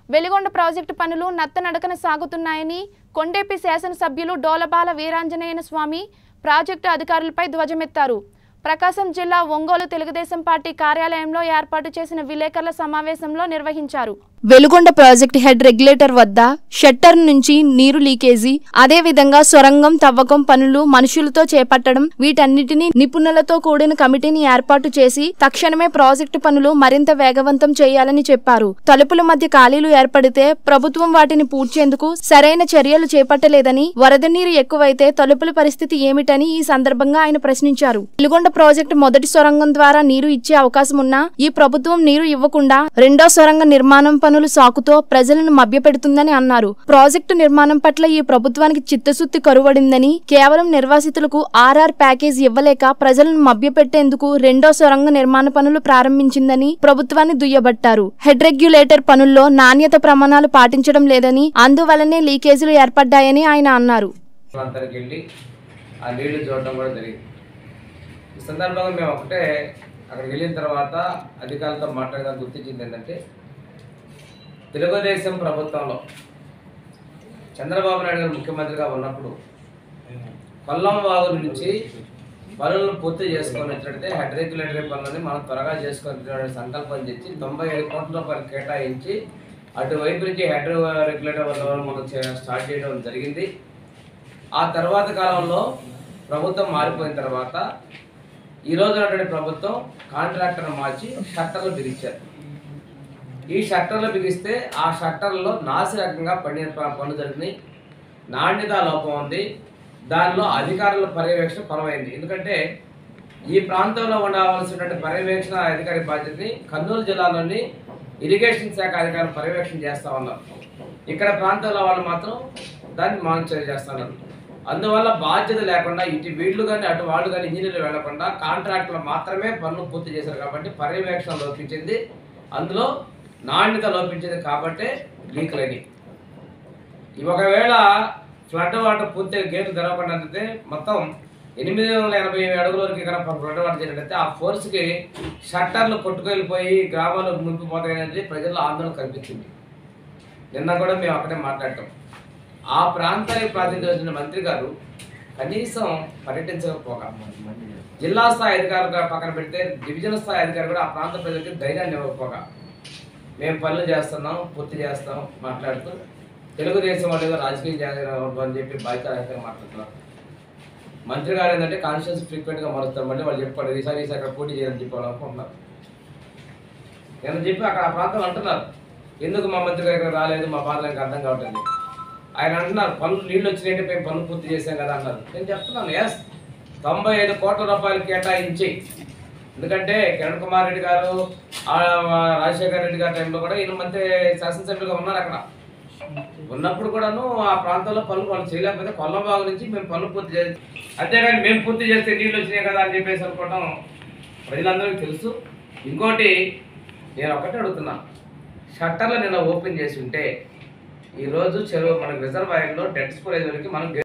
Veligonda project పనులు నత్తనడకన సాగుతున్నాయని కొండేపి శాసనసభ్యులు డోలబాల వీరాంజనేయన స్వామి project అధికారులపై ధ్వజమెత్తారు ప్రకాశం జిల్లా ఒంగోలు తెలుగుదేశం పార్టీ కార్యాలయంలో ఏర్పాటు చేసిన విలేకరుల సమావేశంలో నిర్వహించారు వెలుగొండ ప్రాజెక్ట్ హెడ్ రెగ్యులేటర్ వద్ద షట్టర్ నుంచి నీరు లీకేజీ అదే విధంగా సొరంగం తవ్వకం పనులు మనుషులతో చేపట్టడం వీటన్నిటిని నిపుణులతో కూడిన కమిటీని ఏర్పాటు చేసి తక్షణమే ప్రాజెక్టు పనులు మరింత వేగవంతం చేయాలని చెప్పారు తలుపుల మధ్య ఖాళీలు ఏర్పడితే ప్రభుత్వం వాటిని పూడ్చేందుకు సరైన చర్యలు చేపట్టలేదని వరద నీరు ఎక్కువైతే తలుపుల పరిస్థితి ఏమిటని ఈ సందర్భంగా ఆయన ప్రశ్నించారు వెలుగొండ ప్రాజెక్టు మొదటి సొరంగం ద్వారా నీరు ఇచ్చే అవకాశం ఉన్నా ఈ ప్రభుత్వం నీరు ఇవ్వకుండా రెండో సొరంగ నిర్మాణం పనులు సాకుతో ప్రజలను మభ్యపెడుతుందని అన్నారు ప్రాజెక్టు నిర్మాణం పట్ల ఈ ప్రభుత్వానికి చిత్తశుద్ధి కరువడిందని కేవలం నిర్వాసితులకు ఆర్ఆర్ ప్యాకేజ్ ఇవ్వలేక ప్రజలను మభ్యపెట్టేందుకు రెండో సొరంగ నిర్మాణ పనులు ప్రారంభించిందని ప్రభుత్వాన్ని దుయ్యబట్టారు హెడ్ రెగ్యులేటర్ పనుల్లో నాణ్యత ప్రమాణాలు పాటించడం లేదని అందువలనే లీకేజీలు ఏర్పడ్డాయని ఆయన అన్నారు ప్రాంతానికి వెళ్ళి ఆ నీళ్లు చూడటం కూడా జరిగింది ఈ సందర్భంగా మేము ఒకటే అక్కడికి వెళ్ళిన తర్వాత అధికారులతో మాట్లాడగా గుర్తించింది ఏంటంటే తెలుగుదేశం ప్రభుత్వంలో చంద్రబాబు నాయుడు గారు ముఖ్యమంత్రిగా ఉన్నప్పుడు కొల్లం వాగు నుంచి పనులను పూర్తి చేసుకొని వచ్చినట్టే హెడ్ రెగ్యులేటరీ పనులని మనం త్వరగా చేసుకొని సంకల్పం చేసి తొంభై ఐదు కోట్ల రూపాయలు కేటాయించి అటువైపు నుంచి హెడ్ రెగ్యులేటర్ వల్ల మనం చే- స్టార్ట్ చేయడం జరిగింది ఆ తర్వాత కాలంలో ప్రభుత్వం మారిపోయిన తర్వాత ఈ రోజు ఉన్నటువంటి ప్రభుత్వం కాంట్రాక్టర్ మార్చి షట్టర్లు బిగించారు ఈ షట్టర్లు బిగిస్తే ఆ షట్టర్లో నాసి రకంగా పండిన ప- పనులు జరిగినాయి నాణ్యత లోపం ఉంది దానిలో అధికారుల పర్యవేక్షణ కొరవైంది ఎందుకంటే ఈ ప్రాంతంలో ఉండవలసినటువంటి పర్యవేక్షణ అధికారి బాధ్యతని కర్నూలు జిల్లాలోని ఇరిగేషన్ శాఖ అధికారులు పర్యవేక్షణ చేస్తా ఉన్నారు ఇక్కడ ప్రాంతంలో వాళ్ళు మాత్రం దాన్ని మానిటర్ చేస్తున్నారు అందువల్ల బాధ్యత లేకుండా ఇటు వీళ్ళు కానీ అటు వాళ్ళు కానీ ఇంజనీర్లు వెళ్లకుండా కాంట్రాక్టులు మాత్రమే పనులు పూర్తి చేశారు కాబట్టి పర్యవేక్షణ లోపించింది అందులో నాణ్యత లోపించింది కాబట్టే లీకులని ఇవి ఒకవేళ ఫ్లడ్ వాటర్ పూర్తిగా గేట్లు తెరవకుండా అయితే మొత్తం ఎనిమిది వందల ఎనభై అడుగుల వరకు ఇక్కడ ఫ్లడ్ వాటర్ జరిగినట్లయితే ఆ ఫోర్స్కి షట్టర్లు కొట్టుకెళ్ళిపోయి గ్రామాలు మునిగిపోతాయనేది ప్రజల్లో ఆందోళన కనిపించింది నిన్న కూడా మేము అక్కడే మాట్లాడటం ఆ ప్రాంతానికి ప్రాతినిధ్యం వహించిన మంత్రి గారు కనీసం పర్యటించకపోగా జిల్లా స్థాయి అధికారులు పక్కన పెడితే డివిజన్ స్థాయి అధికారులు కూడా ఆ ప్రాంత ప్రజలకి ధైర్యాన్ని ఇవ్వకపోగా మేము పనులు చేస్తున్నాం పూర్తి చేస్తాం మాట్లాడుతూ తెలుగుదేశం వాళ్ళు ఏదో రాజకీయం చేయాలి అని చెప్పి బాధ్యత మాట్లాడుతున్నారు మంత్రి గారు ఏంటంటే కాన్స్టిట్యూన్స్ ఫ్రీక్వెంట్గా మారుస్తాం మళ్ళీ వాళ్ళు చెప్పాడు ఈసారి ఈసారి అక్కడ పోటీ చేయాలని చెప్పి వాళ్ళు అనుకుంటున్నారు నేను చెప్పి అక్కడ ఆ ప్రాంతం అంటున్నారు ఎందుకు మా మంత్రి గారు ఇక్కడ రాలేదు మా బాధ నాకు అర్థం కావట్లేదు ఆయన అంటున్నారు పనులు నీళ్ళు వచ్చినాయంటే మేము పనులు పూర్తి చేశాం కదా అన్నారు నేను చెప్తున్నాను ఎస్ తొంభై ఐదు కోట్ల రూపాయలు కేటాయించి ఎందుకంటే కిరణ్ కుమార్ రెడ్డి గారు ఆ, రాజశేఖర్ రెడ్డి గారి టైంలో కూడా ఈయన మంత్రి శాసనసభ్యులుగా ఉన్నారు అక్కడ ఉన్నప్పుడు కూడాను ఆ ప్రాంతంలో పనులు వాళ్ళు చేయలేకపోతే కొల్లబాగు నుంచి మేము పనులు పూర్తి చేసి అంతేగాని మేము పూర్తి చేస్తే నీళ్ళు వచ్చినాయి కదా అని చెప్పేసి అనుకోవడం ప్రజలందరికీ తెలుసు ఇంకోటి నేను ఒకటే అడుగుతున్నా షట్టర్లు నిన్న ఓపెన్ చేసి ఉంటే ఈరోజు చెరువు మనకి రిజర్వాయర్లో డెడ్ స్టోరేజ్ వరకు మనం